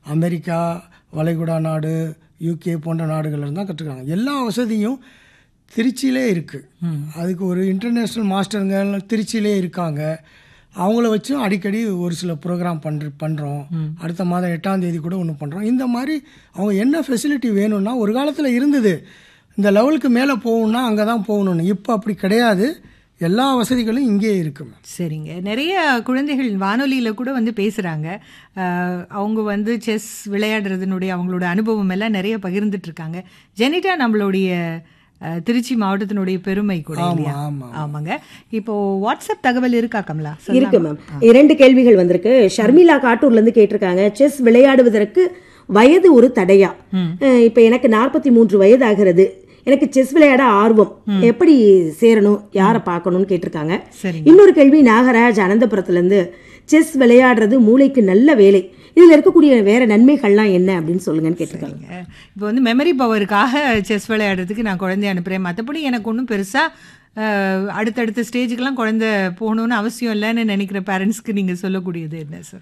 America வளைகுடா நாடு UK போன்ற நாடுகள்ல தான் கற்றுக்கிறாங்க எல்லா வசதியும் திருச்சியிலே இருக்குது அதுக்கு ஒரு இன்டர்நேஷ்னல் மாஸ்டருங்க திருச்சியிலே இருக்காங்க அவங்கள வச்சும் அடிக்கடி ஒரு சில ப்ரோக்ராம் பண்ற பண்ணுறோம் அடுத்த மாதம் எட்டாம் தேதி கூட ஒன்று பண்ணுறோம் இந்த மாதிரி அவங்க என்ன ஃபெசிலிட்டி வேணும்னா ஒரு காலத்தில் இருந்தது இந்த லெவலுக்கு மேலே போகணுன்னா அங்கே தான் போகணும்னு இப்போ அப்படி கிடையாது எல்லா வசதிகளும் இங்கே இருக்கு மேம் சரிங்க நிறைய குழந்தைகள் வானொலியில் கூட வந்து பேசுகிறாங்க அவங்க வந்து செஸ் விளையாடுறதுனுடைய அவங்களோட அனுபவம் எல்லாம் நிறைய பகிர்ந்துட்டு இருக்காங்க ஜெனிட்டா நம்மளுடைய அஹ், திருச்சி மாவட்டத்தினுடைய பெருமை கூட இல்லையா ஆமா. ஆமாங்க இப்போ வாட்ஸ்அப் தகவல் இருக்கா கமலா இருக்கு மேம் இரண்டு கேள்விகள் வந்திருக்கு ஷர்மிளா காட்டூர்ல இருந்து கேட்டிருக்காங்க செஸ் விளையாடுவதற்கு வயது ஒரு தடையா அஹ் இப்ப எனக்கு நாற்பத்தி மூன்று வயது ஆகிறது எனக்கு செஸ் விளையாட ஆர்வம் எப்படி சேரணும் யாரை பார்க்கணும்னு கேட்டிருக்காங்க சரிங்க. இன்னொரு கேள்வி நாகராஜ் அனந்தபுரத்துல இருந்து செஸ் விளையாடுறது மூளைக்கு நல்ல வேலை இதுல இருக்கக்கூடிய வேற நன்மைகள்லாம் என்ன அப்படின்னு சொல்லுங்கன்னு கேட்டிருக்காங்க இப்போ வந்து மெமரி பவருக்காக செஸ் விளையாடுறதுக்கு நான் குழந்தைய அனுப்புகிறேன் மற்றபடி எனக்கு ஒன்றும் பெருசாக அடுத்தடுத்த ஸ்டேஜுக்கெல்லாம் குழந்தை போகணுன்னு அவசியம் இல்லைன்னு நினைக்கிற பேரண்ட்ஸ்க்கு நீங்கள் சொல்லக்கூடியது என்ன சார்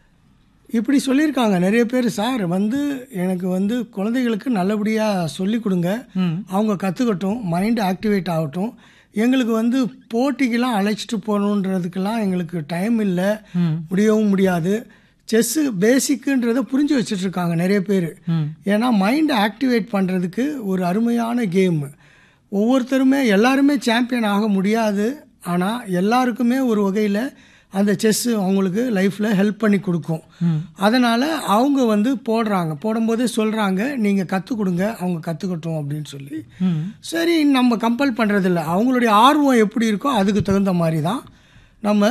இப்படி சொல்லியிருக்காங்க நிறைய பேர் சார் வந்து எனக்கு வந்து குழந்தைகளுக்கு நல்லபடியாக சொல்லி கொடுங்க அவங்க கற்றுக்கட்டும் மைண்ட் ஆக்டிவேட் ஆகட்டும் எங்களுக்கு வந்து போட்டிக்கெல்லாம் அழைச்சிட்டு போகணுன்றதுக்கெல்லாம் எங்களுக்கு டைம் இல்லை முடியவும் முடியாது செஸ்ஸு பேசிக்குன்றதை புரிஞ்சு வச்சுட்டு இருக்காங்க நிறைய பேர் ஏன்னா மைண்டை ஆக்டிவேட் பண்ணுறதுக்கு ஒரு அருமையான கேமு ஒவ்வொருத்தருமே எல்லாருமே சாம்பியன் ஆக முடியாது ஆனால் எல்லாருக்குமே ஒரு வகையில் அந்த செஸ்ஸு அவங்களுக்கு லைஃப்பில் ஹெல்ப் பண்ணி கொடுக்கும் அதனால் அவங்க வந்து போடுறாங்க போடும்போதே சொல்கிறாங்க நீங்கள் கற்றுக் கொடுங்க அவங்க கற்றுக்கட்டும் அப்படின்னு சொல்லி சரி நம்ம கம்பல் பண்ணுறதில்ல அவங்களுடைய ஆர்வம் எப்படி இருக்கோ அதுக்கு தகுந்த மாதிரி தான் நம்ம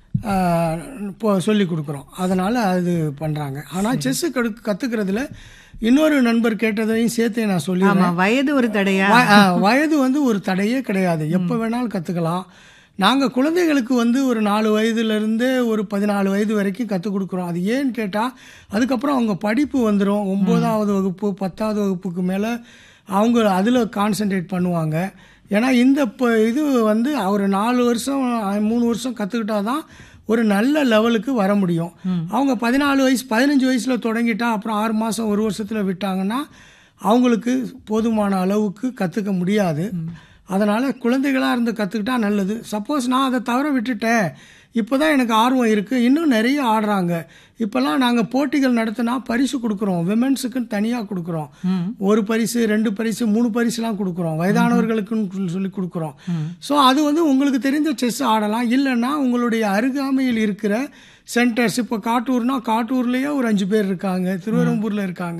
ஆஹ், இப்போ சொல்லி கொடுக்குறோம் அதனால் அது பண்ணுறாங்க ஆனால் செஸ்ஸு கடு கற்றுக்கிறதுல இன்னொரு நண்பர் கேட்டதையும் சேர்த்தே நான் சொல்லி ஆமா வயது ஒரு தடையா வ- ஆ, வயது வந்து ஒரு தடையே கிடையாது எப்போ வேணாலும் கற்றுக்கலாம் நாங்கள் குழந்தைகளுக்கு வந்து ஒரு நாலு வயதுலேருந்தே ஒரு பதினாலு வயது வரைக்கும் கற்றுக் கொடுக்குறோம் அது ஏன்னு கேட்டால் அதுக்கப்புறம் அவங்க படிப்பு வந்துடும் ஒம்போதாவது வகுப்பு பத்தாவது வகுப்புக்கு மேலே அவங்க அதில் கான்சென்ட்ரேட் பண்ணுவாங்க ஏன்னா இந்த இப்போ இது வந்து ஒரு நாலு வருஷம் மூணு வருஷம் கற்றுக்கிட்டா தான் ஒரு நல்ல லெவலுக்கு வர முடியும் அவங்க பதினாலு வயசு பதினஞ்சு வயசில் தொடங்கிட்டா அப்புறம் ஆறு மாதம் ஒரு வருஷத்தில் விட்டாங்கன்னா அவங்களுக்கு போதுமான அளவுக்கு கற்றுக்க முடியாது அதனால் குழந்தைகளாக இருந்து கற்றுக்கிட்டா நல்லது சப்போஸ் நான் அதை தவற விட்டுட்டேன் இப்போ தான் எனக்கு ஆர்வம் இருக்குது இன்னும் நிறைய ஆடுறாங்க இப்போல்லாம் நாங்கள் போட்டிகள் நடத்தினா பரிசு கொடுக்குறோம் விமென்ஸுக்குன்னு தனியாக கொடுக்குறோம் ஒரு பரிசு ரெண்டு பரிசு மூணு பரிசுலாம் கொடுக்குறோம் வயதானவர்களுக்குன்னு சொல்லி கொடுக்குறோம் ஸோ அது வந்து உங்களுக்கு தெரிந்த செஸ் ஆடலாம் இல்லைன்னா உங்களுடைய அருகாமையில் இருக்கிற சென்டர்ஸ் இப்போ காட்டூர்னா காட்டூர்லேயே ஒரு அஞ்சு பேர் இருக்காங்க திருவரம்பூரில் இருக்காங்க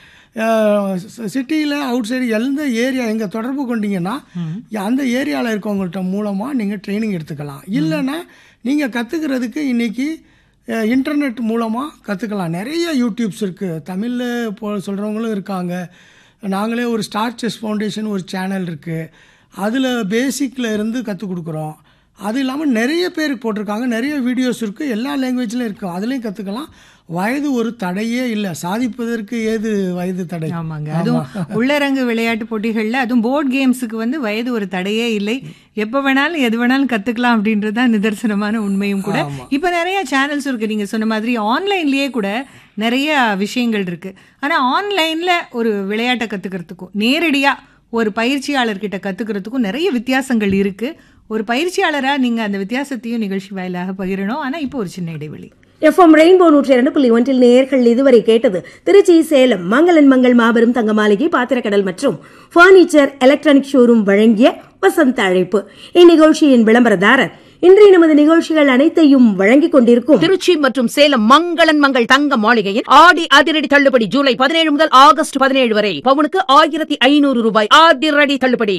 சிட்டியில் அவுட் சைடு எந்த ஏரியா எங்கே தொடர்பு கொண்டீங்கன்னா அந்த ஏரியாவில் இருக்கவங்கள்ட்ட மூலமாக நீங்கள் ட்ரைனிங் எடுத்துக்கலாம் இல்லைன்னா நீங்கள் கற்றுக்கிறதுக்கு இன்றைக்கி இன்டர்நெட் மூலமாக கற்றுக்கலாம் நிறைய யூடியூப்ஸ் இருக்குது தமிழில் போ சொல்கிறவங்களும் இருக்காங்க நாங்களே ஒரு ஸ்டார் செஸ் ஃபவுண்டேஷன் ஒரு சேனல் இருக்குது அதில் பேசிக்கில் இருந்து கற்றுக் கொடுக்குறோம் அது இல்லாமல் நிறைய பேர் போட்டிருக்காங்க நிறைய வீடியோஸ் இருக்குது எல்லா லாங்குவேஜ்லையும் இருக்குது அதுலேயும் கற்றுக்கலாம் வயது ஒரு தடையே இல்லை சாதிப்பதற்கு ஏது வயது தடை ஆமாங்க அதுவும் உள்ளரங்கு விளையாட்டு போட்டிகள்ல அதுவும் போர்ட் கேம்ஸுக்கு வந்து வயது ஒரு தடையே இல்லை எப்ப வேணாலும் எது வேணாலும் கத்துக்கலாம் அப்படின்றது தான் நிதர்சனமான உண்மையும் கூட இப்ப நிறைய சேனல்ஸ் இருக்கு நீங்க சொன்ன மாதிரி ஆன்லைன்லயே கூட நிறைய விஷயங்கள் இருக்கு ஆனா ஆன்லைன்ல ஒரு விளையாட்டை கத்துக்கிறதுக்கும் நேரடியா ஒரு பயிற்சியாளர்கிட்ட கத்துக்கிறதுக்கும் நிறைய வித்தியாசங்கள் இருக்கு ஒரு பயிற்சியாளரா நீங்க அந்த வித்தியாசத்தையும் நிகழ்ச்சி வாயிலாக பகிரணும் ஆனா இப்போ ஒரு சின்ன இடைவெளி எஃப்எம் ரெயின்போ நூற்றி இரண்டு புள்ளி ஒன்றில் நேர்கள் இதுவரை கேட்டது திருச்சி சேலம் மங்களன் மங்கள் மாபெரும் தங்க மாளிகை பாத்திரக்கடல் மற்றும் பர்னிச்சர் எலக்ட்ரானிக் ஷோரூம் வழங்கிய வசந்த அழைப்பு இந்நிகழ்ச்சியின் விளம்பரதாரர் இன்றைய நமது நிகழ்ச்சிகள் அனைத்தையும் வழங்கிக் கொண்டிருக்கும் திருச்சி மற்றும் சேலம் மங்களன் மங்கள் தங்க மாளிகையில் ஆடி அதிரடி தள்ளுபடி ஜூலை பதினேழு முதல் ஆகஸ்ட் பதினேழு வரை பவுனுக்கு ஆயிரத்தி ஐநூறு ரூபாய் அதிரடி தள்ளுபடி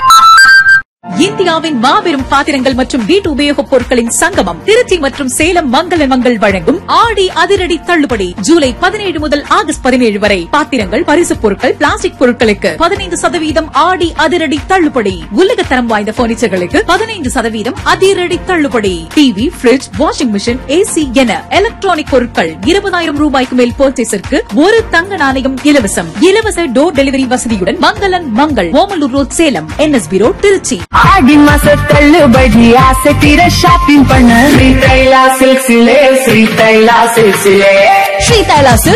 இந்தியாவின் மாபெரும் பாத்திரங்கள் மற்றும் வீட்டு உபயோகப் பொருட்களின் சங்கமம் திருச்சி மற்றும் சேலம் மங்கள மங்கள் வழங்கும் ஆடி அதிரடி தள்ளுபடி ஜூலை பதினேழு முதல் ஆகஸ்ட் பதினேழு வரை பாத்திரங்கள் பரிசுப் பொருட்கள் பிளாஸ்டிக் பொருட்களுக்கு பதினைந்து சதவீதம் ஆடி அதிரடி தள்ளுபடி உலகத்தரம் வாய்ந்த பர்னிச்சர்களுக்கு பதினைந்து சதவீதம் அதிரடி தள்ளுபடி TV fridge washing machine AC என எலக்ட்ரானிக் பொருட்கள் இருபதாயிரம் ரூபாய்க்கு மேல் பர்ச்சேஸிற்கு ஒரு தங்க நாணயம் இலவசம் இலவச டோர் டெலிவரி வசதியுடன் மங்களன் Mangal Omalur road Salem NSP road Tiruchi ஆடி மாச தள்ளுபடி ஆசை தீர ஷாப்பிங் பண்ண ஸ்ரீ தைலா சில்க்ஸிலே ஸ்ரீ தைலா சில்க்ஸிலே ஸ்ரீ தைலாசு